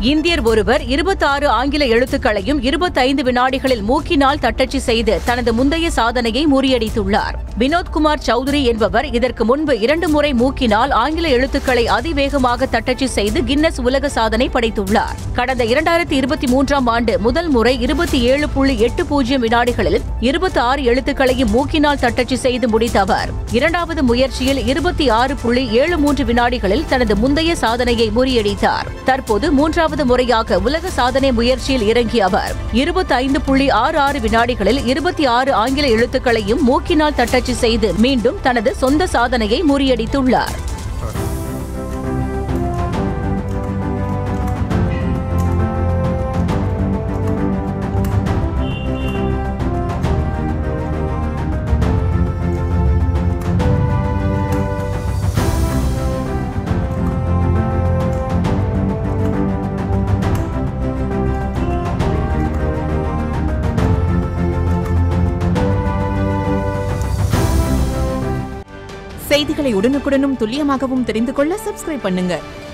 இந்தியர் ஒருவர் இருபத்தாறு ஆங்கில எழுத்துக்களையும் இருபத்தைந்து வினாடிகளில் மூக்கினால் தட்டச்சு செய்து தனது முந்தைய சாதனையை முறியடித்துள்ளார் வினோத்குமார் சௌத்ரி என்பவர் இதற்கு முன்பு இரண்டு முறை மூக்கினால் ஆங்கில எழுத்துக்களை அதிவேகமாக தட்டச்சு செய்து கின்னஸ் உலக சாதனை படைத்துள்ளார் கடந்த இரண்டாயிரத்தி இருபத்தி மூன்றாம் ஆண்டு முதல் முறை இருபத்தி ஏழு புள்ளி எட்டு பூஜ்ஜியம் வினாடிகளில் இருபத்தி ஆறு எழுத்துக்களையும் மூக்கினால் தட்டச்சு செய்து முடித்த அவர் இரண்டாவது முயற்சியில் இருபத்தி ஆறு புள்ளி ஏழு மூன்று வினாடிகளில் தனது முந்தைய சாதனையை முறியடித்தார் தற்போது மூன்றாவது முறையாக உலக சாதனை முயற்சியில் இறங்கிய அவர் இருபத்தி ஐந்து புள்ளி ஆறு ஆறு வினாடிகளில் இருபத்தி ஆறு ஆங்கில எழுத்துக்களையும் மூக்கினால் தட்டச்சு செய்து மீண்டும் தனது சொந்த சாதனையை முறியடித்துள்ளார் செய்திகளை உடனுக்குடனும் துல்லியமாகவும் தெரிந்து கொள்ள சப்ஸ்கிரைப் பண்ணுங்க